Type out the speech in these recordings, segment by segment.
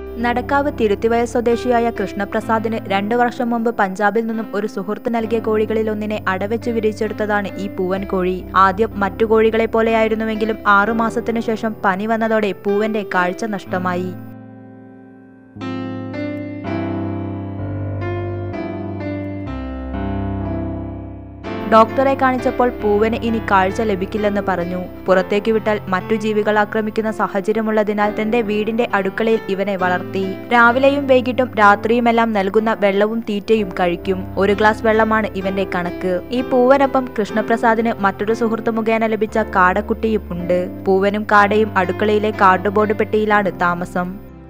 നടക്കാവ് തിരുത്തിവയ സ്വദേശിയായ കൃഷ്ണപ്രസാദിന് രണ്ടു വർഷം മുമ്പ് പഞ്ചാബിൽ നിന്നും ഒരു സുഹൃത്ത് നൽകിയ കോഴികളിൽ ഒന്നിനെ അടവെച്ച് വിരിച്ചെടുത്തതാണ് ഈ പൂവൻ കോഴി ആദ്യം മറ്റു കോഴികളെ പോലെയായിരുന്നുവെങ്കിലും ആറു മാസത്തിനു ശേഷം പനി വന്നതോടെ പൂവന്റെ കാഴ്ച നഷ്ടമായി ഡോക്ടറെ കാണിച്ചപ്പോൾ പൂവന് ഇനി കാഴ്ച ലഭിക്കില്ലെന്ന് പറഞ്ഞു പുറത്തേക്ക് വിട്ടാൽ മറ്റു ജീവികൾ ആക്രമിക്കുന്ന സാഹചര്യമുള്ളതിനാൽ തന്റെ വീടിന്റെ അടുക്കളയിൽ ഇവനെ വളർത്തി രാവിലെയും വൈകിട്ടും രാത്രിയുമെല്ലാം നൽകുന്ന വെള്ളവും തീറ്റയും കഴിക്കും ഒരു ഗ്ലാസ് വെള്ളമാണ് ഇവന്റെ കണക്ക് ഈ പൂവനൊപ്പം കൃഷ്ണപ്രസാദിന് മറ്റൊരു സുഹൃത്ത് മുഖേന ലഭിച്ച കാടക്കുട്ടിയും ഉണ്ട് പൂവനും കാടയും അടുക്കളയിലെ കാർഡ്ബോർഡ് പെട്ടിയിലാണ് താമസം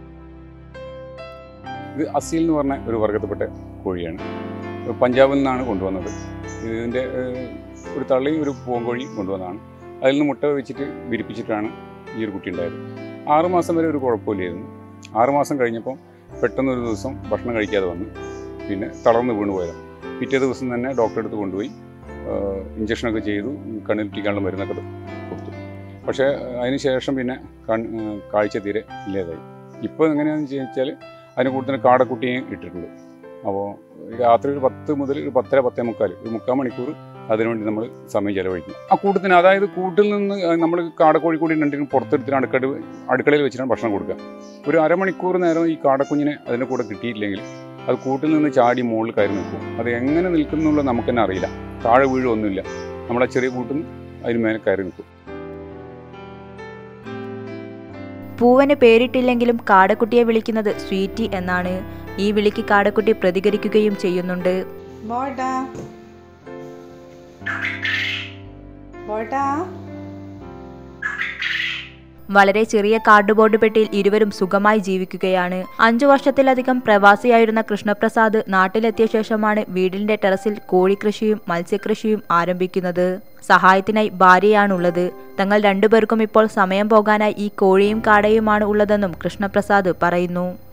ഇത് അസീൽ എന്ന് പറഞ്ഞ ഒരു വർഗത്തിൽപ്പെട്ട കോഴിയാണ് പഞ്ചാബിൽ നിന്നാണ് കൊണ്ടുവന്നത് ഇതിൻ്റെ ഏഹ്, ഒരു തള്ളി ഒരു പൂങ്കോഴി കൊണ്ടുവന്നതാണ് അതിൽ നിന്ന് മുട്ട വെച്ചിട്ട് വിരിപ്പിച്ചിട്ടാണ് ഈ ഒരു കുട്ടി ഉണ്ടായത് ആറുമാസം വരെ ഒരു കുഴപ്പമില്ലായിരുന്നു ആറുമാസം കഴിഞ്ഞപ്പോൾ പെട്ടെന്ന് ഒരു ദിവസം ഭക്ഷണം കഴിക്കാതെ വന്ന് പിന്നെ തളർന്ന് വീണ് പോയതാണ് പിറ്റേ ദിവസം തന്നെ ഡോക്ടറെ അടുത്ത് കൊണ്ടുപോയി ഏഹ്, ഇഞ്ചക്ഷനൊക്കെ ചെയ്തു കണ്ണിൽ ടീക്കാനുള്ള മരുന്നൊക്കെ കൊടുത്തു പക്ഷേ അതിന് ശേഷം പിന്നെ കൺ ഏഹ്, കാഴ്ച തീരെ ഇല്ലാതായി ഇപ്പോൾ എങ്ങനെയാണെന്ന് ചോദിച്ചാൽ അതിന് കൂടുതൽ കാടക്കുട്ടിയും ഇട്ടിട്ടുണ്ട് അപ്പോൾ രാത്രി ഒരു പത്ത് മുതൽ ഒരു പത്തര പത്തേ മുക്കാൽ ഒരു മുക്കാൽ മണിക്കൂർ അതിനുവേണ്ടി നമ്മൾ സമയം ചെലവഴിക്കും ആ കൂട്ടത്തിന് അതായത് കൂട്ടിൽ നിന്ന് നമ്മൾ കാടക്കോഴി കൂടി രണ്ടിനും പുറത്തെടുത്തിട്ട് അടുക്കള അടുക്കളയിൽ വെച്ചിട്ടാണ് ഭക്ഷണം കൊടുക്കുക ഒരു അരമണിക്കൂർ നേരം ഈ കാടക്കുഞ്ഞിനെ അതിൻ്റെ കൂടെ കിട്ടിയിട്ടില്ലെങ്കിൽ അത് കൂട്ടിൽ നിന്ന് ചാടി മുകളിൽ കയറി നിൽക്കും അത് എങ്ങനെ നിൽക്കുന്നുള്ള നമുക്ക് തന്നെ അറിയില്ല താഴെ വീഴൊന്നുമില്ല നമ്മളെ ചെറിയ കൂട്ടിൽ നിന്ന് അതിന് മേലെ കയറി നിൽക്കും പൂവന് പേരിട്ടില്ലെങ്കിലും കാടക്കുട്ടിയെ വിളിക്കുന്നത് സ്വീറ്റി എന്നാണ് ഈ വിളിക്ക് കാടക്കുട്ടി പ്രതികരിക്കുകയും ചെയ്യുന്നുണ്ട് ബോട്ടാ ബോട്ടാ വളരെ ചെറിയ കാർഡ്ബോർഡ് പെട്ടിയിൽ ഇരുവരും സുഖമായി ജീവിക്കുകയാണ് അഞ്ചു വർഷത്തിലധികം പ്രവാസിയായിരുന്ന കൃഷ്ണപ്രസാദ് നാട്ടിലെത്തിയ ശേഷമാണ് വീടിന്റെ ടെറസിൽ കോഴിക്കൃഷിയും മത്സ്യകൃഷിയും ആരംഭിക്കുന്നത് സഹായത്തിനായി ഭാര്യയാണുള്ളത് തങ്ങൾ രണ്ടുപേർക്കും ഇപ്പോൾ സമയം പോകാനായി ഈ കോഴിയും കാടയുമാണ് ഉള്ളതെന്നും കൃഷ്ണപ്രസാദ് പറയുന്നു